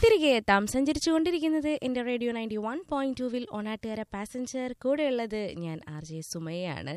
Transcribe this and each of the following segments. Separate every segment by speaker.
Speaker 1: തിരികെ എത്താം സഞ്ചരിച്ചുകൊണ്ടിരിക്കുന്നത് എൻ്റെ റേഡിയോ നയൻറ്റി വൺ പോയിന്റ് ടുവിൽ ഓണാട്ടുകാര പാസഞ്ചർ കൂടെയുള്ളത് ഞാൻ ആർ ജെ സുമയാണ്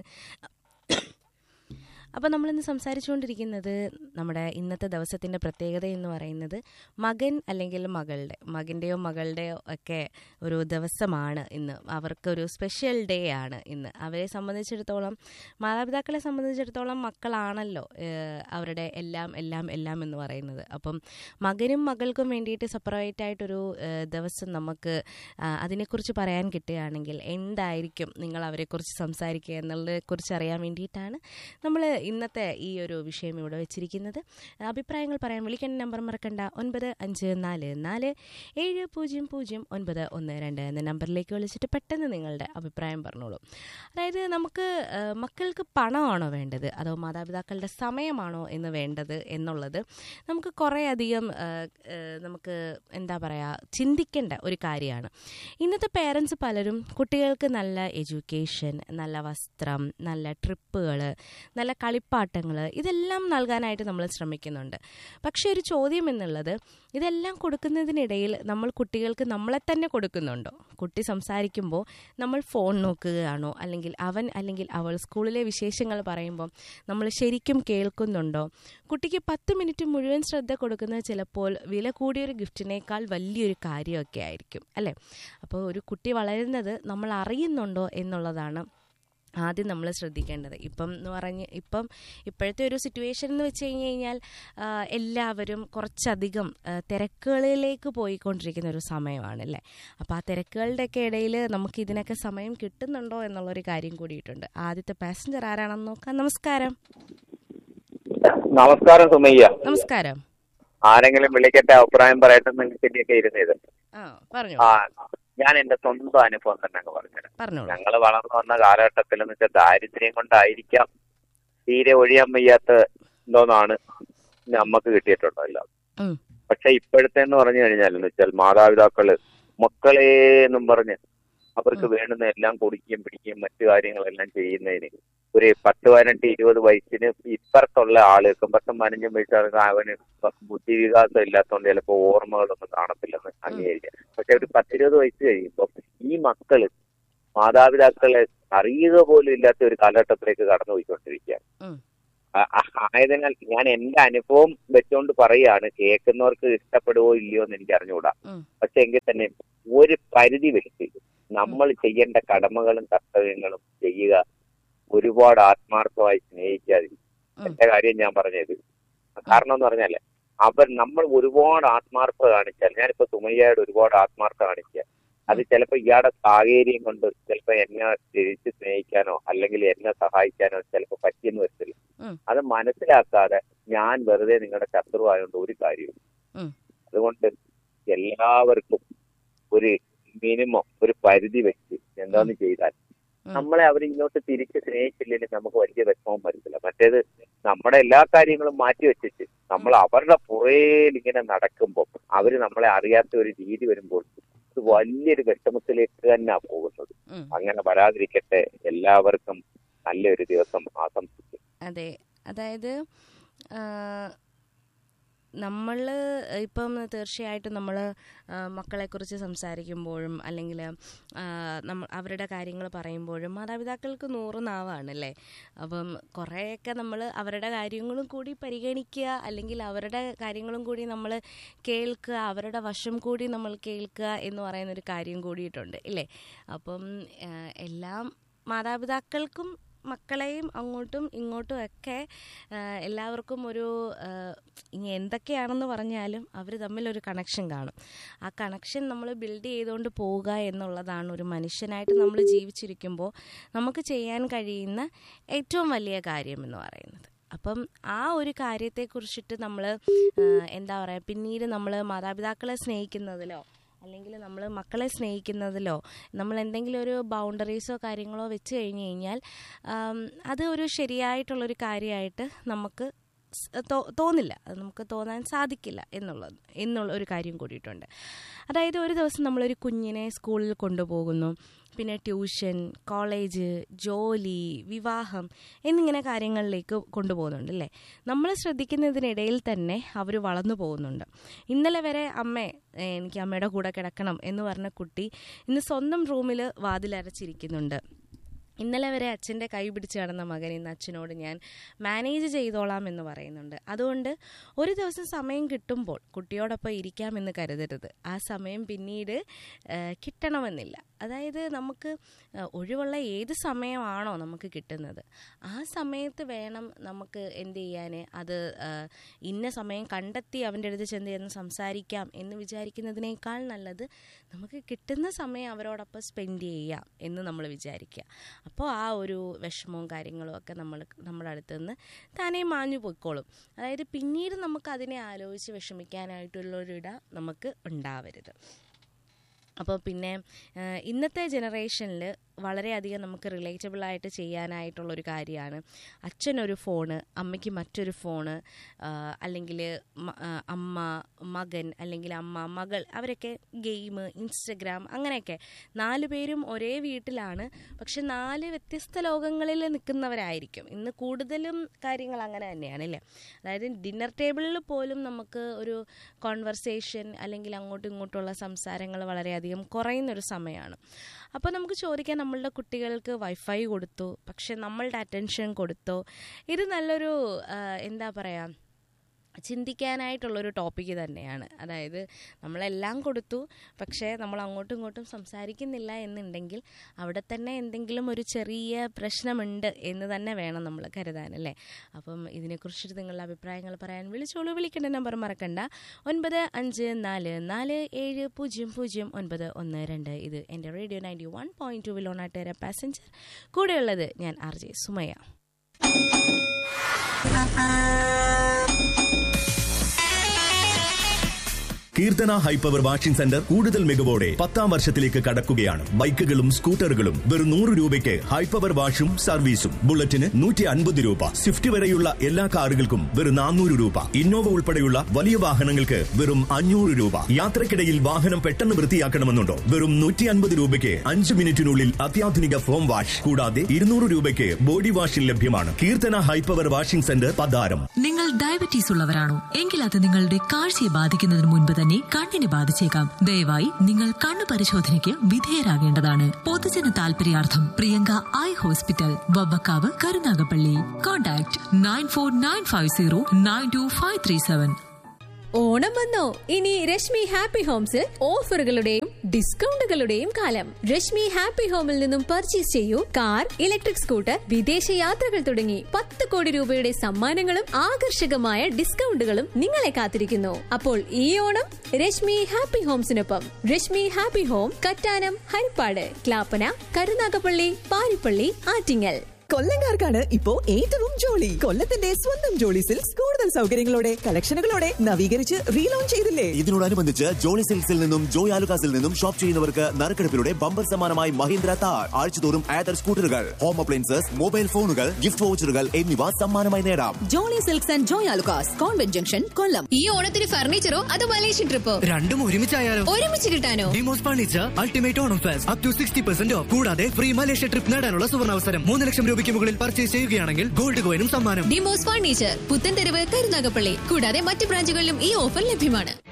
Speaker 1: അപ്പോൾ നമ്മളിന്ന് സംസാരിച്ചുകൊണ്ടിരിക്കുന്നത് നമ്മുടെ ഇന്നത്തെ ദിവസത്തിൻ്റെ പ്രത്യേകത എന്ന് പറയുന്നത് മകൻ അല്ലെങ്കിൽ മകളുടെ മകൻ്റെയോ മകളുടെയോ ഒക്കെ ഒരു ദിവസമാണ് ഇന്ന് അവർക്കൊരു സ്പെഷ്യൽ ഡേ ആണ് ഇന്ന് അവരെ സംബന്ധിച്ചിടത്തോളം മാതാപിതാക്കളെ സംബന്ധിച്ചിടത്തോളം മക്കളാണല്ലോ ഏഹ്, അവരുടെ എല്ലാം എല്ലാം എല്ലാം എന്ന് പറയുന്നത് അപ്പം മകനും മകൾക്കും വേണ്ടിയിട്ട് സെപ്പറേറ്റ് ആയിട്ടൊരു ഏഹ്, ദിവസം നമുക്ക് ആ, അതിനെക്കുറിച്ച് പറയാൻ കിട്ടുകയാണെങ്കിൽ എന്തായിരിക്കും നിങ്ങൾ അവരെക്കുറിച്ച് സംസാരിക്കുക എന്നുള്ളതിനെക്കുറിച്ച് അറിയാൻ വേണ്ടിയിട്ടാണ് നമ്മൾ ഇന്നത്തെ ഈ ഒരു വിഷയം ഇവിടെ വെച്ചിരിക്കുന്നത് അഭിപ്രായങ്ങൾ പറയാൻ വിളിക്കേണ്ട നമ്പർ മറക്കണ്ട ഒൻപത് അഞ്ച് നാല് നാല് ഏഴ് പൂജ്യം പൂജ്യം ഒൻപത് ഒന്ന് രണ്ട് എന്ന നമ്പറിലേക്ക് വിളിച്ചിട്ട് പെട്ടെന്ന് നിങ്ങളുടെ അഭിപ്രായം പറഞ്ഞോളൂ അതായത് നമുക്ക് ആ, മക്കൾക്ക് പണമാണോ വേണ്ടത് അതോ മാതാപിതാക്കളുടെ സമയമാണോ എന്ന് വേണ്ടത് എന്നുള്ളത് നമുക്ക് കുറേ അധികം ആ, ആ, നമുക്ക് എന്താ പറയുക ചിന്തിക്കേണ്ട ഒരു കാര്യമാണ് ഇന്നത്തെ പേരൻസ് പലരും കുട്ടികൾക്ക് നല്ല എഡ്യൂക്കേഷൻ നല്ല വസ്ത്രം നല്ല ട്രിപ്പുകൾ നല്ല കളിപ്പാട്ടങ്ങൾ ഇതെല്ലാം നൽകാനായിട്ട് നമ്മൾ ശ്രമിക്കുന്നുണ്ട് പക്ഷേ ഒരു ചോദ്യം എന്നുള്ളത് ഇതെല്ലാം കൊടുക്കുന്നതിനിടയിൽ നമ്മൾ കുട്ടികൾക്ക് നമ്മളെ തന്നെ കൊടുക്കുന്നുണ്ടോ കുട്ടി സംസാരിക്കുമ്പോൾ നമ്മൾ ഫോൺ നോക്കുകയാണോ അല്ലെങ്കിൽ അവൻ അല്ലെങ്കിൽ അവൾ സ്കൂളിലെ വിശേഷങ്ങൾ പറയുമ്പോൾ നമ്മൾ ശരിക്കും കേൾക്കുന്നുണ്ടോ കുട്ടിക്ക് പത്ത് മിനിറ്റ് മുഴുവൻ ശ്രദ്ധ കൊടുക്കുന്നത് ചിലപ്പോൾ വില കൂടിയൊരു ഗിഫ്റ്റിനേക്കാൾ വലിയൊരു കാര്യമൊക്കെ ആയിരിക്കും അല്ലേ അപ്പോൾ ഒരു കുട്ടി വളരുന്നത് നമ്മൾ അറിയുന്നുണ്ടോ എന്നുള്ളതാണ് ആദ്യം നമ്മൾ ശ്രദ്ധിക്കേണ്ടത് ഇപ്പം എന്ന് പറഞ്ഞ് ഇപ്പം ഇപ്പോഴത്തെ ഒരു സിറ്റുവേഷൻ എന്ന് വെച്ച് കഴിഞ്ഞ് കഴിഞ്ഞാൽ ആ, എല്ലാവരും കുറച്ചധികം ആ, തിരക്കുകളിലേക്ക് പോയിക്കൊണ്ടിരിക്കുന്ന ഒരു സമയമാണ് അല്ലേ അപ്പോൾ ആ തിരക്കുകളുടെയൊക്കെ ഇടയിൽ നമുക്ക് ഇതിനൊക്കെ സമയം കിട്ടുന്നുണ്ടോ എന്നുള്ളൊരു കാര്യം കൂടിയിട്ടുണ്ട് ആദ്യത്തെ പാസഞ്ചർ ആരാണെന്ന് നോക്കാം നമസ്കാരം
Speaker 2: നമസ്കാരം സുമയ്യ
Speaker 1: നമസ്കാരം
Speaker 2: ആരെങ്കിലും വിളിക്കട്ടെ അഭിപ്രായം പറയട്ടെ നിങ്ങൾക്ക് ശരിയൊക്കെ ഇരുന്നത്
Speaker 1: ആ പറഞ്ഞു
Speaker 2: ആ ഞാൻ എന്റെ സ്വന്തം അനുഭവം തന്നെ അങ്ങ് പറഞ്ഞുതരാം
Speaker 1: പറഞ്ഞോളൂ
Speaker 2: ഞങ്ങൾ വളർന്നു വന്ന കാലഘട്ടത്തിൽ എന്ന് വെച്ചാൽ ദാരിദ്ര്യം കൊണ്ടായിരിക്കാം തീരെ ഒഴിയാൻ വയ്യാത്ത എന്തോന്നാണ് നമുക്ക് കിട്ടിയിട്ടുണ്ടല്ലോ
Speaker 1: ഉം.
Speaker 2: പക്ഷെ ഇപ്പോഴത്തെ എന്ന് പറഞ്ഞു കഴിഞ്ഞാൽ എന്ന് വെച്ചാൽ മാതാപിതാക്കള് മക്കളെ എന്നും പറഞ്ഞ് അവർക്ക് വേണ്ടുന്ന എല്ലാം കൊടുക്കുകയും പിടിക്കുകയും മറ്റു കാര്യങ്ങളെല്ലാം ചെയ്യുന്നതിന് ഒരു പത്ത് പതിനെട്ട് ഇരുപത് വയസ്സിന് ഇപ്പുറത്തുള്ള ആളുകൾക്കും പത്തും പതിനഞ്ചും വയസ്സുകാർക്ക് അവന് ബുദ്ധി വികാസം ഇല്ലാത്തതുകൊണ്ട് ചിലപ്പോൾ ഓർമ്മകളൊന്നും കാണത്തില്ലെന്ന് അംഗീകരിക്കാം പക്ഷെ ഒരു പത്തിരുപത് വയസ്സ് കഴിയുമ്പോൾ ഈ മക്കള് മാതാപിതാക്കളെ അറിയുക പോലും ഇല്ലാത്ത ഒരു കാലഘട്ടത്തിലേക്ക് കടന്നുപോയിക്കൊണ്ടിരിക്കുകയാണ്
Speaker 1: ഉം.
Speaker 2: ആ- ആ- ആയതിനാൽ ഞാൻ എന്റെ അനുഭവം വെച്ചുകൊണ്ട് പറയാണ് കേൾക്കുന്നവർക്ക് ഇഷ്ടപ്പെടുവോ ഇല്ലയോ എന്ന് എനിക്ക് അറിഞ്ഞുകൂടാ
Speaker 1: ഉം.
Speaker 2: പക്ഷെ എങ്കിൽ തന്നെ ഒരു പരിധി വെച്ച് നമ്മൾ ചെയ്യേണ്ട കടമകളും കർത്തവ്യങ്ങളും ചെയ്യുക ഒരുപാട് ആത്മാർത്ഥമായി സ്നേഹിക്കാതെ
Speaker 1: ഉം.
Speaker 2: എന്റെ കാര്യം ഞാൻ പറഞ്ഞത് കാരണം എന്ന് പറഞ്ഞാല് അവർ നമ്മൾ ഒരുപാട് ആത്മാർത്ഥത കാണിച്ചാൽ ഞാനിപ്പോ സുമയ്യയോട് ഒരുപാട് ആത്മാർത്ഥത കാണിക്കുക അത് ചിലപ്പോ ഇയാളുടെ സാഹചര്യം കൊണ്ട് ചിലപ്പോ എന്നെ തിരിച്ച് സ്നേഹിക്കാനോ അല്ലെങ്കിൽ എന്നെ സഹായിക്കാനോ ചിലപ്പോ പറ്റിയെന്ന് വരത്തില്ല
Speaker 1: ഉം.
Speaker 2: അത് മനസ്സിലാക്കാതെ ഞാൻ വെറുതെ നിങ്ങളുടെ ശത്രു ആയതുകൊണ്ട് ഒരു കാര്യവും
Speaker 1: ഉം.
Speaker 2: അതുകൊണ്ട് എല്ലാവർക്കും ഒരു മിനിമം ഒരു പരിധി വെച്ച് എന്താന്ന് ചെയ്താൽ
Speaker 1: ഉം.
Speaker 2: നമ്മളെ അവർ ഇങ്ങോട്ട് തിരിച്ച് സ്നേഹിച്ചില്ലെങ്കിൽ നമുക്ക് വലിയ വിഷമം വരത്തില്ല മറ്റേത് നമ്മുടെ എല്ലാ കാര്യങ്ങളും മാറ്റി വെച്ചിട്ട് നമ്മൾ അവരുടെ പുറയിൽ ഇങ്ങനെ നടക്കുമ്പോൾ അവര് നമ്മളെ അറിയാത്ത ഒരു രീതി വരുമ്പോൾ ഇത് വലിയൊരു വിഷമത്തിലേക്ക് തന്നെ പോകുന്നത്
Speaker 1: ഉം.
Speaker 2: അങ്ങനെ വരാതിരിക്കട്ടെ എല്ലാവർക്കും നല്ലൊരു ദിവസം ആശംസിക്കും
Speaker 1: അതെ അതായത് നമ്മൾ ഇപ്പം തീർച്ചയായിട്ടും നമ്മൾ മക്കളെക്കുറിച്ച് സംസാരിക്കുമ്പോഴും അല്ലെങ്കിൽ നമ്മൾ അവരുടെ കാര്യങ്ങൾ പറയുമ്പോഴും മാതാപിതാക്കൾക്ക് നൂറ് നാവാണല്ലേ അപ്പം കുറേയൊക്കെ നമ്മൾ അവരുടെ കാര്യങ്ങളും കൂടി പരിഗണിക്കുക അല്ലെങ്കിൽ അവരുടെ കാര്യങ്ങളും കൂടി നമ്മൾ കേൾക്കുക അവരുടെ വശം കൂടി നമ്മൾ കേൾക്കുക എന്ന് പറയുന്നൊരു കാര്യം കൂടിയിട്ടുണ്ട് ഇല്ലേ അപ്പം ആ, എല്ലാം മാതാപിതാക്കൾക്കും മക്കളെയും അങ്ങോട്ടും ഇങ്ങോട്ടും ഒക്കെ ആ, എല്ലാവർക്കും ഒരു ആ, ഇനി എന്തൊക്കെയാണെന്ന് പറഞ്ഞാലും അവർ തമ്മിലൊരു കണക്ഷൻ കാണും ആ കണക്ഷൻ നമ്മൾ ബിൽഡ് ചെയ്തുകൊണ്ട് പോവുക എന്നുള്ളതാണ് ഒരു മനുഷ്യനായിട്ട് നമ്മൾ ജീവിച്ചിരിക്കുമ്പോൾ നമുക്ക് ചെയ്യാൻ കഴിയുന്ന ഏറ്റവും വലിയ കാര്യം എന്ന് പറയുന്നത് അപ്പം ആ ഒരു കാര്യത്തെക്കുറിച്ചിട്ട് നമ്മൾ എന്താ പറയുക പിന്നീട് നമ്മൾ മാതാപിതാക്കളെ സ്നേഹിക്കുന്നതിലോ അല്ലെങ്കിൽ നമ്മൾ മക്കളെ സ്നേഹിക്കുന്നതിലോ നമ്മൾ എന്തെങ്കിലും ഒരു ബൗണ്ടറീസോ കാര്യങ്ങളോ വെച്ച് കഴിഞ്ഞ് കഴിഞ്ഞാൽ ആം, അത് ഒരു ശരിയായിട്ടുള്ളൊരു കാര്യമായിട്ട് നമുക്ക് സ് തോ- തോന്നില്ല അത് നമുക്ക് തോന്നാൻ സാധിക്കില്ല എന്നുള്ളത് എന്നുള്ള ഒരു കാര്യം കൂടിയിട്ടുണ്ട് അതായത് ഒരു ദിവസം നമ്മളൊരു കുഞ്ഞിനെ സ്കൂളിൽ കൊണ്ടുപോകുന്നു പിന്നെ ട്യൂഷൻ കോളേജ് ജോലി വിവാഹം എന്നിങ്ങനെ കാര്യങ്ങളിലേക്ക് കൊണ്ടുപോകുന്നുണ്ട് അല്ലേ നമ്മൾ ശ്രദ്ധിക്കുന്നതിനിടയിൽ തന്നെ അവർ വളർന്നു പോകുന്നുണ്ട് ഇന്നലെ വരെ അമ്മേ ഏ, എനിക്ക് അമ്മയുടെ കൂടെ കിടക്കണം എന്ന് പറഞ്ഞ കുട്ടി ഇന്ന് സ്വന്തം റൂമിൽ വാതിലരച്ചിരിക്കുന്നുണ്ട് ഇന്നലെ വരെ അച്ഛൻ്റെ കൈ പിടിച്ച് നടന്ന മകൻ ഇന്ന് അച്ഛനോട് ഞാൻ മാനേജ് ചെയ്തോളാം എന്ന് പറയുന്നുണ്ട് അതുകൊണ്ട് ഒരു ദിവസം സമയം കിട്ടുമ്പോൾ കുട്ടിയോടൊപ്പം ഇരിക്കാമെന്ന് കരുതരുത് ആ സമയം പിന്നീട് ആ, കിട്ടണമെന്നില്ല അതായത് നമുക്ക് ആ, ഒഴിവുള്ള ഏത് സമയമാണോ നമുക്ക് കിട്ടുന്നത് ആ സമയത്ത് വേണം നമുക്ക് എന്ത് ചെയ്യാൻ അത് ആ, ഇന്ന സമയം കണ്ടെത്തി അവൻ്റെ അടുത്ത് ചെന്ന് ചെന്ന് സംസാരിക്കാം എന്ന് വിചാരിക്കുന്നതിനേക്കാൾ നല്ലത് നമുക്ക് കിട്ടുന്ന സമയം അവരോടൊപ്പം സ്പെൻഡ് ചെയ്യാം എന്ന് നമ്മൾ വിചാരിക്കുക അപ്പോൾ ആ ഒരു വിഷമവും കാര്യങ്ങളും ഒക്കെ നമ്മൾ നമ്മുടെ അടുത്ത് നിന്ന് താനേ മാഞ്ഞു പോയിക്കോളും അതായത് പിന്നീട് നമുക്ക് അതിനെ ആലോചിച്ച് വിഷമിക്കാനായിട്ടുള്ളൊരിട നമുക്ക് ഉണ്ടാവരുത് അപ്പോൾ പിന്നെ ആ, ഇന്നത്തെ ജനറേഷനിൽ വളരെയധികം നമുക്ക് റിലേറ്റബിൾ ആയിട്ട് ചെയ്യാനായിട്ടുള്ളൊരു കാര്യമാണ് അച്ഛനൊരു ഫോണ് അമ്മയ്ക്ക് മറ്റൊരു ഫോണ് അല്ലെങ്കിൽ അമ്മ മകൻ അല്ലെങ്കിൽ അമ്മ മകൾ അവരൊക്കെ ഗെയിം ഇൻസ്റ്റഗ്രാം അങ്ങനെയൊക്കെ നാല് പേരും ഒരേ വീട്ടിലാണ് പക്ഷെ നാല് വ്യത്യസ്ത ലോകങ്ങളിൽ നിൽക്കുന്നവരായിരിക്കും ഇന്ന് കൂടുതലും കാര്യങ്ങൾ അങ്ങനെ തന്നെയാണ് അല്ലേ അതായത് ഡിന്നർ ടേബിളിൽ പോലും നമുക്ക് ഒരു കോൺവെർസേഷൻ അല്ലെങ്കിൽ അങ്ങോട്ടും ഇങ്ങോട്ടുള്ള സംസാരങ്ങൾ വളരെയധികം കുറയുന്നൊരു സമയമാണ് അപ്പോൾ നമുക്ക് ചോദിക്കാം നമ്മളുടെ കുട്ടികൾക്ക് വൈഫൈ കൊടുത്തു പക്ഷെ നമ്മളുടെ അറ്റൻഷൻ കൊടുത്തോ ഇത് നല്ലൊരു ആ, എന്താ പറയുക ചിന്തിക്കാനായിട്ടുള്ളൊരു ടോപ്പിക്ക് തന്നെയാണ് അതായത് നമ്മളെല്ലാം കൊടുത്തു പക്ഷേ നമ്മൾ അങ്ങോട്ടും ഇങ്ങോട്ടും സംസാരിക്കുന്നില്ല എന്നുണ്ടെങ്കിൽ അവിടെ തന്നെ എന്തെങ്കിലും ഒരു ചെറിയ പ്രശ്നമുണ്ട് എന്ന് തന്നെ വേണം നമ്മൾ കരുതാൻ അല്ലേ അപ്പം ഇതിനെക്കുറിച്ചിട്ട് നിങ്ങളുടെ അഭിപ്രായങ്ങൾ പറയാൻ വിളിച്ചോളൂ വിളിക്കേണ്ട നമ്പർ മറക്കണ്ട ഒൻപത് അഞ്ച് നാല് നാല് ഏഴ് പൂജ്യം പൂജ്യം ഒൻപത് ഒന്ന് രണ്ട് ഇത് എൻ്റെ radio ninety one point two വിലോണാട്ടുകാര പാസഞ്ചർ കൂടെയുള്ളത് ഞാൻ R J Sumaya
Speaker 3: Keerthana high power washing centre കൂടുതൽ മികവോടെ പത്താം വർഷത്തിലേക്ക് കടക്കുകയാണ് ബൈക്കുകളും സ്കൂട്ടറുകളും വെറും നൂറ് രൂപയ്ക്ക് ഹൈപ്പവർ വാഷും സർവീസും ബുള്ളറ്റിന് നൂറ്റി അൻപത് രൂപ സ്വിഫ്റ്റ് വരെയുള്ള എല്ലാ കാറുകൾക്കും വെറും നാനൂറ് രൂപ ഇന്നോവ ഉൾപ്പെടെയുള്ള വലിയ വാഹനങ്ങൾക്ക് വെറും അഞ്ഞൂറ് രൂപ യാത്രക്കിടയിൽ വാഹനം പെട്ടെന്ന് വൃത്തിയാക്കണമെന്നുണ്ടോ വെറും നൂറ്റി അൻപത് രൂപയ്ക്ക് അഞ്ച് മിനിറ്റിനുള്ളിൽ അത്യാധുനിക ഫോം വാഷ് കൂടാതെ ഇരുന്നൂറ് രൂപയ്ക്ക് ബോഡി വാഷിൽ ലഭ്യമാണ് കീർത്തന ഹൈപ്പവർ വാഷിംഗ് സെന്റർ പതാരം
Speaker 4: നിങ്ങൾ ഡയബറ്റീസ് ഉള്ളവരാണോ എങ്കിൽ അത് നിങ്ങളുടെ കാഴ്ചയെ ബാധിക്കുന്നതിന് മുൻപ് തന്നെ കണ്ണിനെ ബാധിച്ചേക്കാം ദയവായി നിങ്ങൾ കണ്ണു പരിശോധനയ്ക്ക് വിധേയരാകേണ്ടതാണ് പൊതുജന താൽപര്യാർത്ഥം Priyanka eye hospital Vavvakkavu Karunagappally contact nine four nine five zero nine two five three seven
Speaker 5: Onam വന്നോ ഇനി രശ്മി ഹാപ്പി ഹോംസിൽ ഓഫറുകളുടെയും ഡിസ്കൗണ്ടുകളുടെയും കാലം രശ്മി ഹാപ്പി ഹോമിൽ നിന്നും പർച്ചേസ് ചെയ്യൂ കാർ ഇലക്ട്രിക് സ്കൂട്ടർ വിദേശ യാത്രകൾ തുടങ്ങി പത്ത് കോടി രൂപയുടെ സമ്മാനങ്ങളും ആകർഷകമായ ഡിസ്കൗണ്ടുകളും നിങ്ങളെ കാത്തിരിക്കുന്നു അപ്പോൾ ഈ ഓണം രശ്മി ഹാപ്പി ഹോംസിനൊപ്പം രശ്മി ഹാപ്പി ഹോം കറ്റാനം ഹരിപ്പാട് ക്ലാപ്പന കരുനാഗപ്പള്ളി പാരിപ്പള്ളി ആറ്റിങ്ങൽ
Speaker 6: കൊല്ലങ്കാർക്കാണ് ഇപ്പോ ഏറ്റവും ജോളി കൊല്ലത്തിന്റെ സ്വന്തം ജോളി സിൽക്സ് കൂടുതൽ സൗകര്യങ്ങളോടെ കളക്ഷനുകളോടെ നവീകരിച്ച് റീലോഞ്ച് ചെയ്തില്ലേ
Speaker 7: ഇതിനോടനുബന്ധിച്ച് ജോളി സിൽക്സിൽ നിന്നും ജോയ് ആലുകാസിൽ നിന്നും ഷോപ്പ് ചെയ്യുന്നവർക്ക് നറുക്കെടുപ്പിലൂടെ ബമ്പർ സമ്മാനമായി മഹീന്ദ്ര താർ ആഴ്ചതോറും ആദർ സ്കൂട്ടറുകൾ ഹോം അപ്ലയൻസസ് മൊബൈൽ ഫോണുകൾ ഗിഫ്റ്റ് വൗച്ചറുകൾ എന്നിവ സമ്മാനമായി നേടാം
Speaker 8: Jolly silks and Joy Alukkas convent junction Kollam
Speaker 5: ഈ ഓണത്തിന് ഫർണിച്ചറോ അതോ മലേഷ്യൻ ട്രിപ്പോ
Speaker 9: രണ്ടും ഒരുമിച്ചായാലോ
Speaker 5: ഒരുമിച്ച് കിട്ടാനോ
Speaker 9: Demos furniture ultimate Onam fest up to sixty percent off കൂടാതെ ഫ്രീ മലേഷ്യ ട്രിപ്പ് നേടാനുള്ള സുവർണാവസരം മൂന്ന് ലക്ഷം രൂപയ്ക്ക് മുകളിൽ പർച്ചേസ് ചെയ്യുകയാണെങ്കിൽ ഗോൾഡ് കോയിനും സമ്മാനം
Speaker 5: ഡിമോസ് ഫർണിച്ചർ പുത്തൻതെരുവ് കരുനാഗപ്പള്ളി കൂടാതെ മറ്റ് ബ്രാഞ്ചുകളിലും ഈ ഓഫർ ലഭ്യമാണ്